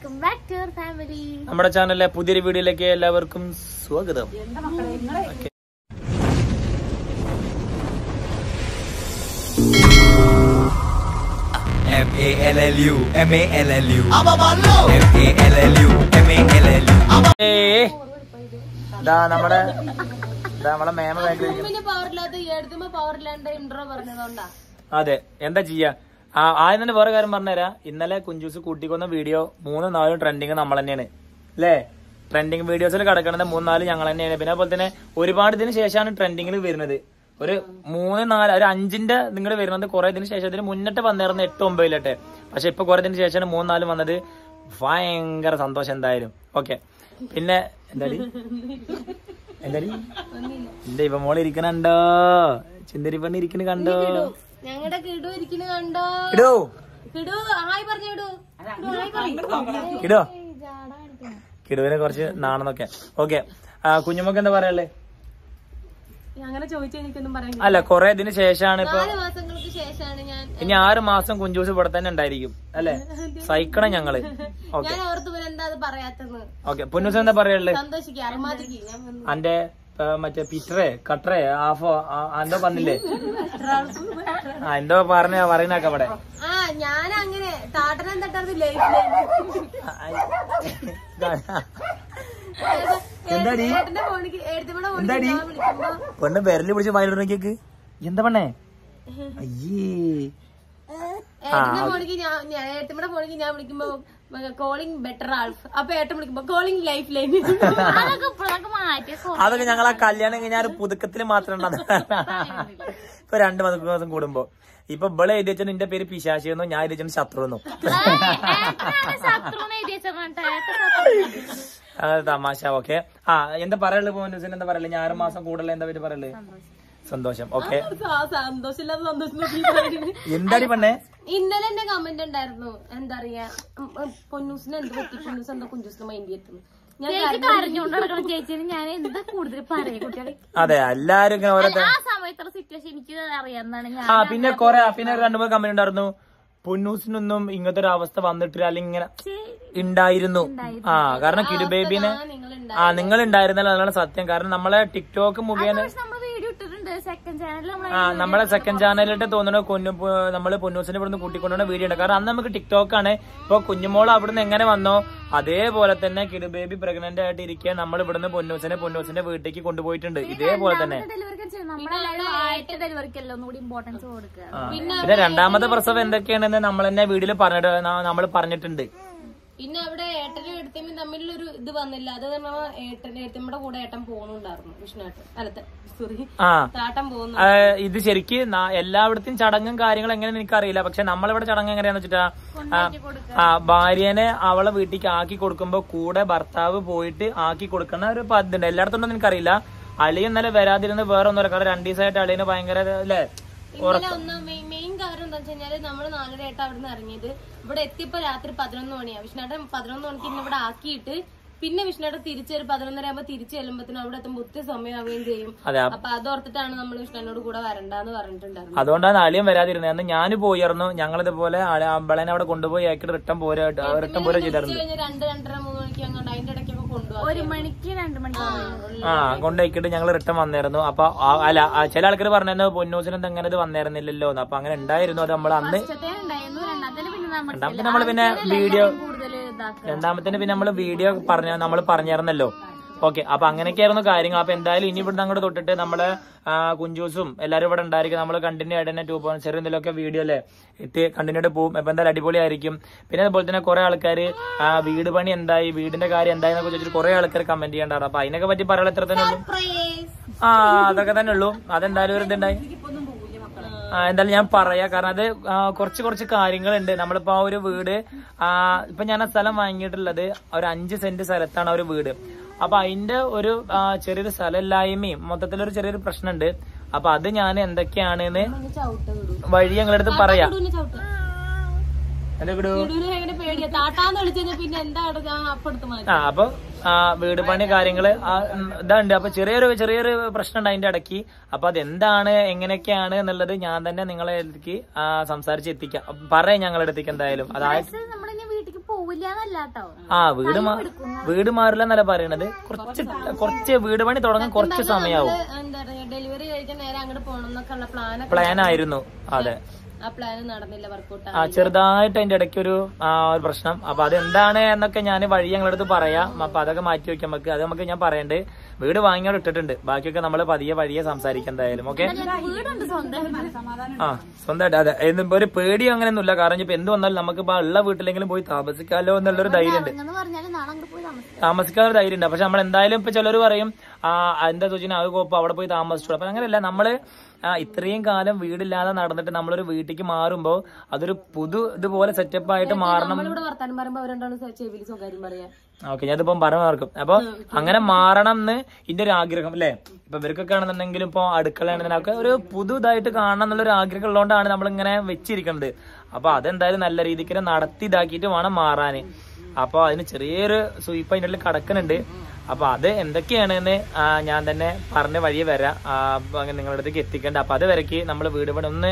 Welcome back to your family നമ്മുടെ ചാനലിലെ പുതിയൊരു വീഡിയോയിലേക്ക് എല്ലാവർക്കും സ്വാഗതം Okay. M A L L U M A L L U M A L L U M A L L U ഏയ്. ദാ നമ്മുടെ ദാ നമ്മളെ മേമ ബാക്കിൽ ഇരിക്കുന്നു. പിന്നെ പവറില്ലാത്ത ഈ എടുത്തുമ്പോ പവറില്ലാണ്ട് ഇൻട്രോ പറഞ്ഞതുകൊണ്ടാ അതെ എന്താ ചെയ്യാ ആ ആദ്യം തന്നെ വേറെ കാര്യം പറഞ്ഞുതരാം ഇന്നലെ കുഞ്ചൂസ് കൂട്ടിക്കൊന്ന വീഡിയോ മൂന്നും നാലും ട്രെൻഡിങ് നമ്മൾ തന്നെയാണ് അല്ലേ ട്രെൻഡിങ് വീഡിയോസിൽ കിടക്കുന്നത് മൂന്ന് നാല് ഞങ്ങൾ തന്നെയാണ് പിന്നെ അതുപോലെ തന്നെ ഒരുപാട് ഇതിന് ശേഷമാണ് ട്രെൻഡിങ്ങിൽ വരുന്നത് ഒരു മൂന്ന് നാല് ഒരു അഞ്ചിന്റെ നിങ്ങൾ വരുന്നത് കുറെ ഇതിന് ശേഷം ഇതിന് മുന്നിട്ട് വന്നിരുന്ന എട്ട് ഒമ്പതിലട്ടെ പക്ഷെ ഇപ്പൊ കുറെ ഇതിന് ശേഷമാണ് മൂന്ന് നാലും വന്നത് ഭയങ്കര സന്തോഷം എന്തായാലും ഓക്കെ പിന്നെ എന്താടി എന്താടി എന്റെ ഇവ മോള് ഇരിക്കണുണ്ടോ ചിന്തരി പെണ്ണ് ഇരിക്കണ കണ്ടോ ഞങ്ങളുടെ കിടു ഇരിക്കുന്നു കണ്ടോ ഇടോ കിടു ഹായ് പറഞ്ഞു കിടു കിടോ കിടുവിനെ കുറച്ച് നാണെന്നൊക്കെ ഓക്കെ കുഞ്ഞുമൊക്കെ എന്താ പറയാല്ലേ അങ്ങനെ ചോദിച്ചാൽ എനിക്കൊന്നും പറയാൻ അല്ല കൊറേ ഇതിന് ശേഷമാണ് ഇപ്പൊ നാല് മാസങ്ങൾക്ക് ശേഷമാണ് ഞാൻ ഇനി ആറ് മാസം കുഞ്ചൂസ് ഇവിടെ തന്നെ ഉണ്ടായിരിക്കും അല്ലെ സഹിക്കണം ഞങ്ങള് ഓക്കെ ഞാൻ ഓർത്ത് പോലെ എന്താ അത് പറയാത്തെന്ന് ഓക്കെ പൊന്നൂസ് എന്താ പറയാനുള്ളത് സന്തോഷിക്കുക അറുമാതിക്ക് ഞാൻ വന്നു അന്റെ ആ, മറ്റേ പിറ്ററെ കട്ടറെ ആഫോ ആ, എന്തോ പറഞ്ഞില്ലേ ആ എന്തോ പറഞ്ഞ പറയുന്നൊക്കെ അവിടെ ആ ഞാൻ അങ്ങനെ താട്ടനം തട്ടത് ലൈഫ് എന്താടി ഏട്ടന്റെ ഫോണിക്ക് ഏട്ടത്തിന്റെ ഫോണിക്ക് എന്താടി ഞാൻ വിളിക്കുമ്പോ പെണ്ണ് വിരല് പിടിച്ച് വയലിടണേക്ക് എന്താ പെണ്ണേ അയ്യേ ഏട്ടന്റെ ഫോണിക്ക് ഞാൻ ഞാൻ- ഏട്ടന്റെ ഫോണിക്ക് ഞാൻ വിളിക്കുമ്പോ കോളിംഗ് ബെറ്റർ ആൾഫ് അപ്പൊ ഏട്ടൻ വിളിക്കുമ്പോ കോളിംഗ് ലൈഫ് ലൈൻ അതൊക്കെ ഇപ്പോഴൊക്കെ മാറ്റിയ അതൊക്കെ ഞങ്ങൾ ആ കല്യാണം കഴിഞ്ഞാൽ പുതുക്കത്തിൽ മാത്രം ഇപ്പൊ രണ്ട് മാസം മാസം കൂടുമ്പോ ഇപ്പൊ ഇവിടെ എഴുതി വെച്ചാൽ നിന്റെ പേര് പിശാശി എന്നോ ഞാൻ എഴുതി വെച്ചാൽ ശത്രു എന്നോ ശത്രുന്ന് എഴുതി വെച്ചിട്ടുണ്ട് അത് തമാശ ഓക്കെ ആ എന്താ പറയുള്ളത് പോലീസിന് എന്താ പറയല് ഞാൻ ആറ് മാസം കൂടുതൽ എന്താ പേര് പറയല് സന്തോഷം ഓക്കെ സന്തോഷമില്ലാത്ത സന്തോഷം നോക്കി എന്താടി പെണ്ണേ ഇന്നലെ എന്റെ കമന്റ് ഉണ്ടായിരുന്നു എന്താ പറയാ ഉം, ഉം, പൊന്നൂസിന് എന്ത് പറ്റി പൊന്നൂസ് എന്താ കുഞ്ചൂസിന് മൈൻഡ് എത്തുന്നു ഞാൻ ചേച്ചി കരഞ്ഞുകൊണ്ട് നടക്കണം ചേച്ചിന് ഞാൻ എന്താ കൂടുതൽ പറയും കുട്ടികളെ അതെ എല്ലാരും ഇങ്ങനെ ഓരോ ആ സമയത്തുള്ള സിറ്റുവേഷൻ എനിക്ക് അറിയാവുന്നതാണ് ഞാൻ ആ പിന്നെ കൊറേ പിന്നെ രണ്ടു മൂന്ന് കമ്പനി ഉണ്ടായിരുന്നു പൊന്നൂസിനൊന്നും ഇങ്ങനത്തെ ഒരു അവസ്ഥ വന്നിട്ടില്ല അല്ലെങ്കിൽ ഇങ്ങനെ ഉണ്ടായിരുന്നു ആ കാരണം കിരു ബേബിനെ നിങ്ങൾ ആ നിങ്ങൾ ഉണ്ടായിരുന്നല്ലോ അതാണ് സത്യം കാരണം നമ്മളെ ടിക്ടോക്ക് മുഖേന നമ്മൾ വീഡിയോ ഇട്ടിട്ടുണ്ട് സെക്കൻഡ് ചാനലിൽ നമ്മൾ ആ നമ്മളെ സെക്കൻഡ് ചാനലിട്ട് തോന്നുന്നു കുഞ്ഞു നമ്മള് പൊന്നൂസിനെ ഇവിടുന്ന് കൂട്ടിക്കൊണ്ടുവന്ന വീഡിയോ ഉണ്ട് കാരണം അന്ന് നമുക്ക് ടിക്ടോക്ക് ആണ് ഇപ്പൊ കുഞ്ഞുമോൾ അവിടുന്ന് എങ്ങനെ വന്നോ അതേപോലെ തന്നെ കിടു ബേബി പ്രഗ്നന്റ് ആയിട്ട് ഇരിക്കുക നമ്മൾ ഇവിടുന്ന് പൊന്നൂസിനെ പൊന്നൂസിന്റെ വീട്ടിലേക്ക് കൊണ്ടുപോയിട്ടുണ്ട് ഇതേപോലെ തന്നെ ഡെലിവറിക്ക് നമ്മളെല്ലാവരും ആയിട്ട് ഡെലിവറിക്കല്ലോ ഒന്നുകൂടി ഇമ്പോർട്ടൻസ് കൊടുക്കുക ആ. പിന്നെ രണ്ടാമത്തെ പ്രസവം എന്തൊക്കെയാണെന്ന് നമ്മൾ തന്നെ വീഡിയോയിൽ പറഞ്ഞിട്ട് നമ്മൾ പറഞ്ഞിട്ടുണ്ട് പിന്നെ അവിടെ ഏട്ടനും എടുത്തമ്മയും തമ്മിലൊരു ഇത് വന്നില്ല അത് നമ്മൾ ഏട്ടൻ ഏട്ടമ്മയുടെ കൂടെ ഏട്ടൻ പോകുന്നുണ്ടായിരുന്നു വിഷ്ണുവേട്ടൻ അല്ലത്തെ സോറി ആ താട്ടൻ പോകുന്നു ആ, ഇത് ശരിക്ക് ന- എല്ലായിടത്തും ചടങ്ങും കാര്യങ്ങളും എങ്ങനെയാന്ന് എനിക്കറിയില്ല പക്ഷെ നമ്മളിവിടെ ചടങ്ങ് എങ്ങനെയാന്ന് വെച്ചിട്ടാ ആ, ആ ഭാര്യനെ അവളെ വീട്ടിലേക്ക് ആക്കി കൊടുക്കുമ്പോ കൂടെ ഭർത്താവ് പോയിട്ട് ആക്കി കൊടുക്കുന്ന ഒരു പദ്ധതി ഉണ്ട് എല്ലായിടത്തും ഉണ്ടോന്ന് എനിക്കറിയില്ല അളിയൻ ഇന്നലെ വരാതിരുന്ന് വേറെ ഒന്നുമില്ല കാരണം രണ്ടു ദിവസമായിട്ട് അളിയന് ഭയങ്കര അല്ലേ ഇന്നലെ ഒന്ന് മെയിൻ കാര്യം എന്താ വെച്ച് കഴിഞ്ഞാല് നമ്മള് നാലര ആയിട്ട് അവിടെ നിന്ന് ഇറങ്ങിയത് ഇവിടെ എത്തിയപ്പോ രാത്രി പതിനൊന്ന് മണിയാ വിഷ്ണുട്ടൻ പതിനൊന്ന് മണിക്ക് ഇന്ന് ഇവിടെ ആക്കിയിട്ട് പിന്നെ വിഷ്ണുട്ടൻ തിരിച്ചൊരു പതിനൊന്നര ആകുമ്പോ തിരിച്ചു ചെല്ലുമ്പോഴത്തേനും അവിടെ എത്തുമ്പോൾ ഒത്തിരി സമയമാവുകയും ചെയ്യും അതെ അ- അപ്പൊ അതോർത്തിട്ടാണ് നമ്മൾ വിഷ്ണുവിനോട് കൂടെ വരണ്ടെന്ന് പറഞ്ഞിട്ടുണ്ടായിരുന്നു അതുകൊണ്ടാണ് അളിയൻ വരാതിരുന്നത് അന്ന് ഞാൻ പോയിരുന്നു ഞങ്ങളിതുപോലെ അമ്പളനെ അവിടെ കൊണ്ടുപോയി ആക്കിയിട്ട് റിട്ടേൺ പോരാ റിട്ടേൺ പോരാ ഉച്ച ചെയ്തായിരുന്നു കഴിഞ്ഞ് രണ്ട് രണ്ടര മൂന്ന് മണിക്ക് അങ്ങോട്ട് അതിന്റെ ഇടയ്ക്കൊക്കെ കൊണ്ടുപോകാം ഒരു മണിക്ക് രണ്ട് മണിക്ക് ആ കൊണ്ടുപോയിക്കിട്ട് ഞങ്ങൾ റിട്ടേൺ വന്നായിരുന്നു അപ്പൊ ആ- അല്ല ആ, ചില ആൾക്കാർ പറഞ്ഞിരുന്നു പൊന്നൂസിന് എന്താ അങ്ങനെ ഇത് വന്നിരുന്നില്ലല്ലോ എന്ന് അപ്പൊ അങ്ങനെ ഉണ്ടായിരുന്നു അത് നമ്മൾ അന്ന് ഫസ്റ്റത്തെ ഉണ്ടായിരുന്നു രണ്ടാമത്തെ പിന്നെ നമ്മൾ രണ്ടാമത്തെ നമ്മൾ പിന്നെ വീഡിയോ കൂടുതൽ ഇതാക്കുക രണ്ടാമത്തേന് പിന്നെ നമ്മൾ വീഡിയോ പറഞ്ഞ നമ്മൾ പറഞ്ഞായിരുന്നല്ലോ ഓക്കെ അപ്പൊ അങ്ങനെയൊക്കെയായിരുന്നു കാര്യങ്ങൾ അപ്പൊ എന്തായാലും ഇനി ഇവിടുന്ന് അങ്ങോട്ട് തൊട്ടിട്ട് നമ്മള് ആ, കുഞ്ചൂസും എല്ലാവരും ഇവിടെ ഉണ്ടായിരിക്കും നമ്മൾ കണ്ടിന്യൂ ആയിട്ട് തന്നെ ടൂ പോയിന്റ് ചെറിയ എന്തെങ്കിലുമൊക്കെ വീഡിയോ അല്ലേ ഇട്ട് കണ്ടിന്യൂ ആയിട്ട് പോകും അപ്പൊ എന്തായാലും അടിപൊളിയായിരിക്കും പിന്നെ അതുപോലെ തന്നെ കുറെ ആൾക്കാർ വീട് പണി എന്തായി വീടിന്റെ കാര്യം എന്തായി എന്നൊക്കെ ചോദിച്ചിട്ട് കുറെ ആൾക്കാർ കമന്റ് ചെയ്യണ്ടായിരുന്നു അപ്പൊ അതിനൊക്കെ പറ്റി പറയാൻ എത്ര തന്നെ ഉള്ളൂ ആ അതൊക്കെ തന്നെ ഉള്ളൂ അതെന്തായാലും ഒരു ഇതുണ്ടായി ആ എന്തായാലും ഞാൻ പറയാ കാരണം അത് ആ, കുറച്ച് കുറച്ച് കാര്യങ്ങളുണ്ട് നമ്മളിപ്പോ ആ ഒരു വീട് ആ ഇപ്പൊ ഞാൻ ആ സ്ഥലം വാങ്ങിയിട്ടുള്ളത് ഒരു അഞ്ച് സെന്റ് സ്ഥലത്താണ് ആ ഒരു വീട് അപ്പൊ അതിന്റെ ഒരു ആ, ചെറിയൊരു സ്ഥലമില്ലായ്മയും മൊത്തത്തിലൊരു ചെറിയൊരു പ്രശ്നമുണ്ട് അപ്പൊ അത് ഞാൻ എന്തൊക്കെയാണെന്ന് ചവിട്ട വിടും വഴി ഞങ്ങളടുത്ത് പറയാം ചവിട്ട എന്റെ വീട് വിടൂന് ഭയങ്കര പേടിയാ താട്ടാന്ന് വിളിച്ചു കഴിഞ്ഞാൽ പിന്നെ എന്താ അവിടെ ഞാൻ അപ്പെടുത്ത് മാറ്റി ആ അപ്പൊ ആ, വീട് പണി കാര്യങ്ങള് ആ, ഉം, ഇതുണ്ട് അപ്പൊ ചെറിയൊരു ചെറിയൊരു പ്രശ്നമുണ്ട് അതിന്റെ ഇടയ്ക്ക് അപ്പൊ അതെന്താണ് എങ്ങനെയൊക്കെയാണ് എന്നുള്ളത് ഞാൻ തന്നെ നിങ്ങളെ ഇതിലേക്ക് സംസാരിച്ച് എത്തിക്കാം പറയാം ഞങ്ങളുടെ അടുത്തേക്ക് എന്തായാലും അതായത് നമ്മളിനി വീട്ടിലേക്ക് പോവുക എടുക്കൂലെന്നല്ല കേട്ടോ ആ വീട് മാ- വീട് മാറില്ല എന്നല്ല പറയണത് കുറച്ച് കുറച്ച് വീട് പണി തുടങ്ങാൻ കുറച്ച് സമയാവും എന്താ പറയാ ഡെലിവറി കഴിക്കാൻ നേരെ അങ്ങോട്ട് പോകണം എന്നൊക്കെ ഉള്ള പ്ലാനൊക്കെ പ്ലാൻ ആയിരുന്നു അതെ ആ പ്ലാൻ നടന്നില്ല വർക്കൗട്ട് ആ ചെറുതായിട്ട് അതിന്റെ ഇടയ്ക്ക് ഒരു ആ, ഒരു പ്രശ്നം അപ്പൊ അതെന്താണ് എന്നൊക്കെ ഞാൻ വഴി ഞങ്ങളടുത്ത് പറയാം അപ്പൊ അതൊക്കെ മാറ്റി വെക്കാം നമുക്ക് അത് നമുക്ക് ഞാൻ പറയണ്ട് വീട് വാങ്ങിയോട് ഇട്ടിട്ടുണ്ട് ബാക്കിയൊക്കെ നമ്മൾ പതിയെ വഴിയെ സംസാരിക്കാം എന്തായാലും ഓക്കെ വീടുണ്ട് സ്വന്തം ആ സ്വന്തമായിട്ട് അതെ ഇന്നിപ്പോ ഒരു പേടി അങ്ങനെയൊന്നുമില്ല കാരണം ഇപ്പൊ എന്ത് വന്നാലും നമുക്ക് ഇപ്പൊ ഉള്ള വീട്ടിലെങ്കിലും പോയി താമസിക്കാമല്ലോ എന്നുള്ളൊരു ധൈര്യം ഉണ്ട് എന്ന് പറഞ്ഞാല് നാളെ അങ്ങോട്ട് പോയി താമസിക്കാം താമസിക്കാൻ ഒരു ധൈര്യം ഉണ്ട് പക്ഷെ നമ്മൾ എന്തായാലും ഇപ്പൊ ചിലർ പറയും ആ എന്താ ചോദിച്ചാൽ അത് കോപ്പം അവിടെ പോയി താമസിച്ചു അപ്പൊ അങ്ങനെയല്ല നമ്മള് ആ, ഇത്രയും കാലം വീടില്ലാതെ നടന്നിട്ട് നമ്മളൊരു വീട്ടിലേക്ക് മാറുമ്പോ അതൊരു പുതു ഇതുപോലെ സെറ്റപ്പ് ആയിട്ട് മാറണം നമ്മളിവിടെ വർത്താനം പറയുമ്പോ അവരെന്താണ് ചെവിയിൽ സ്വകാര്യം പറയാ ഓക്കെ ഞാനിപ്പം പറഞ്ഞു തീർക്കും അപ്പൊ അങ്ങനെ മാറണം എന്ന് ഇന്റെ ഒരു ആഗ്രഹം അല്ലെ ഇപ്പൊ ഇവർക്കൊക്കെ ആണെന്നുണ്ടെങ്കിലും ഇപ്പൊ അടുക്കളയാണെന്നൊക്കെ ഒരു പുതുതായിട്ട് കാണണം എന്നുള്ള ഒരു ആഗ്രഹം ഉള്ളതുകൊണ്ടാണ് നമ്മൾ ഇങ്ങനെ വെച്ചിരിക്കുന്നത് അപ്പൊ അതെന്തായാലും നല്ല രീതിക്ക് തന്നെ നടത്തി ഇതാക്കിയിട്ട് വേണം മാറാന് അപ്പൊ അതിന് ചെറിയൊരു സ്വീപ്പ് അതിൻ്റെ ഉള്ളിൽ കിടക്കുന്നുണ്ട് അപ്പൊ അത് എന്തൊക്കെയാണെന്ന് ആ, ഞാൻ തന്നെ പറഞ്ഞ വഴിയെ വരാം ആ, അപ്പൊ അങ്ങനെ നിങ്ങളുടെ അടുത്തേക്ക് എത്തിക്കേണ്ട അപ്പൊ അത് വരയ്ക്ക് നമ്മൾ വീട് പണി ഒന്ന്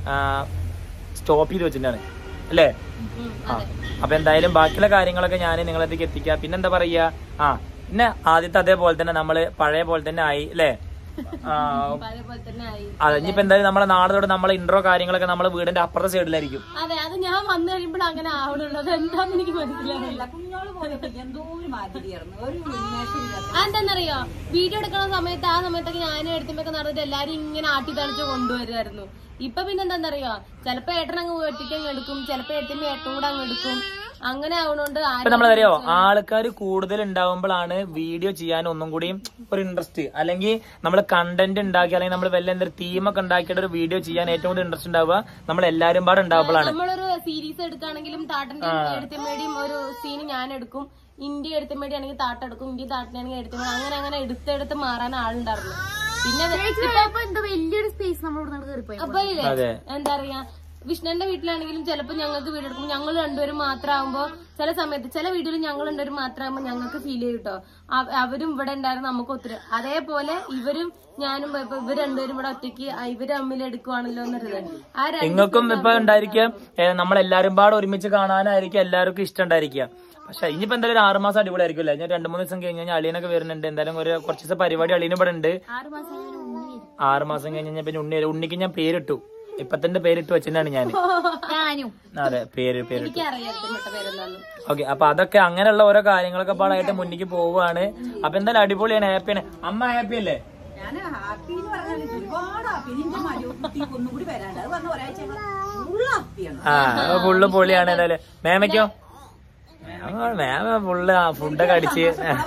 സ്റ്റോപ്പ് ചെയ്ത് വെച്ചിട്ടാണ് അല്ലേ ആ അപ്പൊ എന്തായാലും ബാക്കിയുള്ള കാര്യങ്ങളൊക്കെ ഞാൻ നിങ്ങളത്തേക്ക് എത്തിക്കാം പിന്നെന്താ പറയാ ആ പിന്നെ ആദ്യത്തെ അതേപോലെ തന്നെ നമ്മള് പഴയ പോലെ തന്നെ ആയി അല്ലേ ആ അതേപോലെ തന്നെ ആയി അതെ ഇനിയിപ്പോ എന്തായാലും നമ്മളെ നാളെ നമ്മളെ ഇൻട്രോ കാര്യങ്ങളൊക്കെ നമ്മളെ വീടിന്റെ അപ്പുറത്തെ സൈഡിലായിരിക്കും അതെ അത് ഞാൻ വന്നു കഴിയുമ്പോൾ അങ്ങനെ ആവണുള്ളൂ അത് എന്താന്ന് എനിക്ക് മനസ്സിലാവില്ല കുഞ്ഞോള് പോയപ്പോ എന്തോ ഒരു മാതിരിയായിരുന്നു ഒരു ഉന്മേഷം ഇല്ലാത്ത അതെന്താന്നറിയോ വീഡിയോ എടുക്കുന്ന സമയത്ത് ആ സമയത്തൊക്കെ ഞാൻ എടുത്തുമ്പൊക്കെ നടന്നിട്ട് എല്ലാരും ഇങ്ങനെ ആട്ടി തളിച്ച് കൊണ്ടുവരുമായിരുന്നു ഇപ്പൊ പിന്നെ എന്താന്നറിയോ ചിലപ്പോ ഏട്ടൻ അങ്ങ് ഒറ്റയ്ക്ക് അങ്ങ് എടുക്കും ചിലപ്പോ ഏട്ടന്റെ ഏട്ടൻ കൂടെ അങ്ങ് എടുക്കും അങ്ങനെ ആവണോണ്ട് ഇപ്പൊ ആരും നമ്മളറിയോ ആൾക്കാർ കൂടുതൽ ഉണ്ടാവുമ്പോഴാണ് വീഡിയോ ചെയ്യാൻ ഒന്നും കൂടിയും ഒരു ഇൻട്രസ്റ്റ് അല്ലെങ്കിൽ നമ്മൾ കണ്ടന്റ് ഉണ്ടാക്കി അല്ലെങ്കിൽ നമ്മൾ വല്ല എന്തൊരു തീമൊക്കെ ഉണ്ടാക്കിയിട്ട് ഒരു വീഡിയോ ചെയ്യാൻ ഏറ്റവും കൂടുതൽ ഇൻട്രസ്റ്റ് ഉണ്ടാവുക നമ്മൾ എല്ലാരും പാടെ ഉണ്ടാവുമ്പോഴാണ് നമ്മളൊരു സീരീസ് എടുക്കുകയാണെങ്കിലും താട്ടന്റെ എടുത്തമ്മയുടെയും ഒരു സീൻ ഞാൻ എടുക്കും ഇന്ത്യ എടുത്തമ്മയുടെ ആണെങ്കിൽ താട്ടെടുക്കും ഇന്ത്യ താട്ടിനാണെങ്കിൽ എടുത്തമ്മ അങ്ങനെ അങ്ങനെ എടുത്തെടുത്ത് മാറാൻ ആളുണ്ടായിരുന്നു പിന്നെ അത് ഇപ്പൊ എന്തോ വലിയൊരു സ്പേസ് നമ്മൾ ഇവിടെ കയറിപ്പോയി അപ്പൊ ഇല്ലേ, അതെ. എന്താ പറയാ വിഷ്ണുന്റെ വീട്ടിലാണെങ്കിലും ചിലപ്പോ ഞങ്ങൾക്ക് വീട് എടുക്കും ഞങ്ങൾ രണ്ടുപേരും മാത്രമാകുമ്പോ ചില സമയത്ത് ചില വീട്ടിൽ ഞങ്ങൾ രണ്ടുപേരും മാത്രമാകുമ്പോ ഞങ്ങൾക്ക് ഫീൽ ചെയ്യും കേട്ടോ അവ- അവരും ഇവിടെ ഉണ്ടായിരുന്നു നമുക്ക് ഒത്തിരി അതേപോലെ ഇവരും ഞാനും ഇപ്പൊ ഇവർ രണ്ടുപേരും ഇവിടെ ഒറ്റയ്ക്ക് ആ, ഇവര് തമ്മിൽ എടുക്കുവാണല്ലോ എന്നൊരു ആ രണ്ട് നിങ്ങൾക്കും ഇപ്പൊ ഉണ്ടായിരിക്കുക നമ്മളെല്ലാരും പാടെ ഒരുമിച്ച് കാണാനായിരിക്കും എല്ലാവർക്കും ഇഷ്ടം ഉണ്ടായിരിക്കുക പക്ഷെ ഇനിയിപ്പോ എന്തായാലും ഒരു ആറുമാസം അടിപൊളിയായിരിക്കും അല്ലേ ഞാൻ രണ്ടു മൂന്ന് ദിവസം കഴിഞ്ഞ് കഴിഞ്ഞാൽ അളിയനൊക്കെ വരുന്നുണ്ട് എന്തായാലും ഒരു കുറച്ച് ദിവസം പരിപാടി അളിയന് ഇവിടെ ഉണ്ട് ആറ് മാസം കഴിഞ്ഞ് ഉണ്ണി വരും. ആറ് മാസം കഴിഞ്ഞ് കഴിഞ്ഞാൽ പിന്നെ ഉണ്ണി വരും. ഉണ്ണിക്ക് ഞാൻ പേരിട്ടു ഇപ്പത്തിന്റെ പേരിട്ട് വെച്ചിട്ടാണ് ഞാൻ ഞാനും അതെ പേര് പേരിട്ടു എനിക്ക് അറിയാം ഇട്ട പേരെന്താന്ന് ഓക്കെ അപ്പൊ അതൊക്കെ അങ്ങനെയുള്ള ഓരോ കാര്യങ്ങളൊക്കെ പാടായിട്ട് മുന്നിക്ക് പോവുകയാണ് അപ്പൊ എന്തായാലും അടിപൊളിയാണ് ഹാപ്പിയാണ് അമ്മ ഹാപ്പി അല്ലേ ഞാൻ ഹാപ്പി എന്ന് പറഞ്ഞാൽ ഒരുപാട് ഹാപ്പി നിന്റെ മരുകുട്ടി ഒന്നും കൂടി വരാണ്ട് അത് വന്ന ഒരാഴ്ച ഫുള്ള് ഹാപ്പിയാണ് ആ ഫുള്ള് പൊളിയാണ് എന്തായാലും മേമയ്ക്കോ മേമ മേമ ഫുള്ള് ഫുഡൊക്കെ അടിച്ച്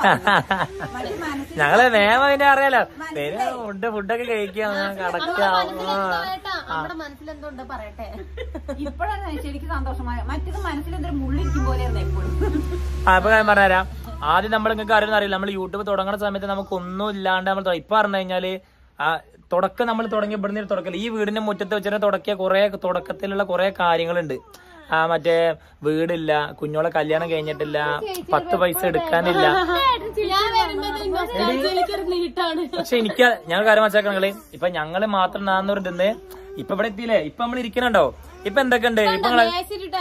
മറ്റു മനസ്സിൽ ഞങ്ങള് മേമ പിന്നെ അറിയാലോ പിന്നെ ഫുഡ് ഫുഡൊക്കെ കഴിക്കുക കടക്കുക കേട്ടാ നമ്മുടെ മനസ്സിൽ എന്തോ ഉണ്ട് പറയട്ടെ ഇപ്പോഴാണ് ശരിക്കും സന്തോഷമായ മറ്റത് മനസ്സിൽ എന്തൊരു മുള്ളിരിക്കും പോലെയായിരുന്നു എപ്പോഴും അപ്പൊ ഞാൻ പറഞ്ഞുതരാം ആദ്യം നമ്മൾ നിങ്ങൾക്ക് അറിയുന്ന അറിയില്ല നമ്മൾ യൂട്യൂബ് തുടങ്ങുന്ന സമയത്ത് നമുക്ക് ഒന്നും ഇല്ലാണ്ട് നമ്മൾ തൊ- ഇപ്പൊ പറഞ്ഞു കഴിഞ്ഞാല് ആ തുടക്കം നമ്മൾ തുടങ്ങി ഇവിടുന്ന് തുടക്കൽ ഈ വീടിന്റെ മുറ്റത്ത് വെച്ചിട്ട് തുടക്കിയ കുറെ തുടക്കത്തിലുള്ള കുറെ കാര്യങ്ങളുണ്ട് ആ മറ്റേ വീടില്ല കുഞ്ഞോളെ കല്യാണം കഴിഞ്ഞിട്ടില്ല പത്ത് പൈസ എടുക്കാനില്ല ഞാൻ വരുമ്പോ എനിക്കൊരു നീട്ടാണ് പക്ഷെ എനിക്ക് ഞങ്ങൾ കാര്യം മനസ്സിലാക്കണം നിങ്ങള് ഇപ്പൊ ഞങ്ങള് മാത്രം നാന്നൂറ് ഇടുന്ന് ഇപ്പൊ ഇവിടെ എത്തിയില്ലേ ഇപ്പൊ നമ്മൾ ഇരിക്കണുണ്ടോ ഇപ്പൊ എന്തൊക്കെ ഉണ്ട് ഇപ്പൊ നിങ്ങള് മേശിട്ടിട്ട്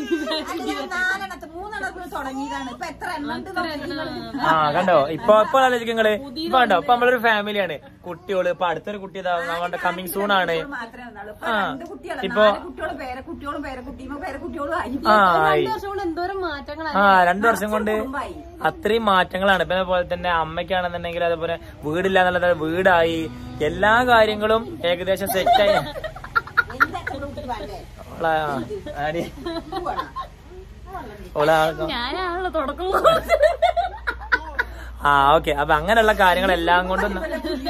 നാലെണ്ണത്ത് മൂന്നെണ്ണത്തിന് തുടങ്ങിയതാണ് ഇപ്പൊ എത്ര എണ്ണം ഉണ്ട് നോക്ക്. ആ കണ്ടോ ഇപ്പൊ ഇപ്പൊ ആലോചിക്കും നിങ്ങള് ഇപ്പൊ കണ്ടോ ഇപ്പൊ നമ്മളൊരു ഫാമിലിയാണ് കുട്ടികള് ഇപ്പൊ അടുത്തൊരു കുട്ടി ഇതാ നമ്മുടെ കമ്മിങ് സൂൺ ആണ് മാത്രമേ ഉള്ളൂ ഇപ്പൊ ആ. രണ്ട് കുട്ടികളെ ഇപ്പൊ- നാല് കുട്ടികളും പേരക്കുട്ടികളും പേരക്കുട്ടിയും പേരക്കുട്ടികളും ആയി ആ ആയി വർഷം കൊണ്ട് എന്തോരം മാറ്റങ്ങളാണ് ആ രണ്ടു വർഷം കൊണ്ട് കുടുംബമായി അത്രയും മാറ്റങ്ങളാണ് ഇപ്പൊ അതുപോലെ തന്നെ അമ്മയ്ക്കാണെന്നുണ്ടെങ്കിൽ അതുപോലെ വീടില്ല എന്നുള്ളത് വീടായി എല്ലാ കാര്യങ്ങളും ഏകദേശം സെറ്റായി എന്തൊക്കെ കുട്ടി വേണ്ടേ ഓളാ ആടി ഇത് വേണം. ഓളാ ഞാനാണല്ലോ തുടക്കം ആ ഓക്കെ അപ്പൊ അങ്ങനെയുള്ള കാര്യങ്ങളെല്ലാം കൊണ്ടും ന-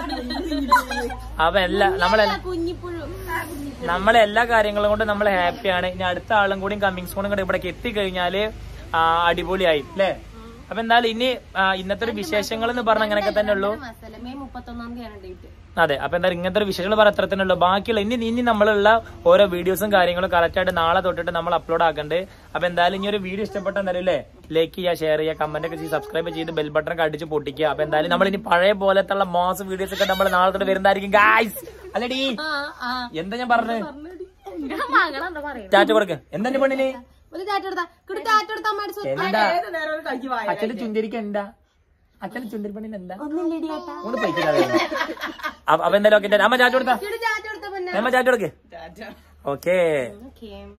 അപ്പൊ എല്ലാ നമ്മളെ കുഞ്ഞിപ്പുഴു നമ്മളെ എല്ലാ കാര്യങ്ങളും കൊണ്ട് നമ്മൾ ഹാപ്പിയാണ് ഇനി അടുത്ത ആളും കൂടി കമ്മിങ് സൂണും കൂടി ഇവിടെ എത്തിക്കഴിഞ്ഞാല് ആ, അടിപൊളിയായി അല്ലേ അപ്പൊ എന്തായാലും ഇനി ആ, ഇന്നത്തെ ഒരു വിശേഷങ്ങൾ എന്ന് പറഞ്ഞ അങ്ങനെയൊക്കെ തന്നെ ഉള്ളൂ മസാല മെയ് മുപ്പത്തൊന്നാം തീയതിയാണ് ഡേറ്റ് അതെ അപ്പൊ എന്തായാലും ഇങ്ങനത്തെ ഒരു വിശേഷങ്ങൾ പറയാൻ അത്ര തന്നെ ഉള്ളൂ ബാക്കിയുള്ള ഇനി ഇനി നമ്മളുള്ള ഓരോ വീഡിയോസും കാര്യങ്ങളും കറക്റ്റ് ആയിട്ട് നാളെ തൊട്ടിട്ട് നമ്മൾ അപ്ലോഡ് ആക്കണ്ട് അപ്പൊ എന്തായാലും ഇനി ഒരു വീഡിയോ ഇഷ്ടപ്പെട്ടാൽ എന്തായാലും അല്ലേ ലൈക്ക് ചെയ്യുക ഷെയർ ചെയ്യുക കമന്റ് ഒക്കെ ചെയ്ത് സബ്സ്ക്രൈബ് ചെയ്ത് ബെൽ ബട്ടൺ ഒക്കെ അടിച്ച് പൊട്ടിക്കുക അപ്പൊ എന്തായാലും നമ്മൾ ഇനി പഴയ പോലത്തെ ഉള്ള മോശം വീഡിയോസ് ഒക്കെ നമ്മൾ നാളെ തൊട്ട് വരുന്നതായിരിക്കും ഗായ്സ് അല്ലടി ആ ആ എന്താ ഞാൻ പറഞ്ഞത് മകളെന്താ പറയുന്നത് ചാറ്റ് കൊടുക്ക എന്താ എന്റെ പെണ്ണിന് ഒരു ടാറ്റ കൊടുത്താ കിടു ടാറ്റ കൊടുത്താ അമ്മയുടെ സ്വത്ത് എന്താ ഏത് നേരം ഒരു കഴിച്ചു വായ അച്ഛന്റെ ചുന്തിരിക്ക് എന്താ അച്ഛന്റെ ചുന്തിരിപ്പണി എന്താ ഒന്നില്ലടി ഏട്ടാ ഒന്ന് പോയിക്കില്ല അപ്പൊ എന്തായാലും ഓക്കെ അമ്മ ചാറ്റ് കൊടുത്താ കിടു ടാറ്റ കൊടുത്ത പിന്നെ അമ്മ ചാറ്റ് കൊടുക്ക് ഓക്കേ ഓക്കേ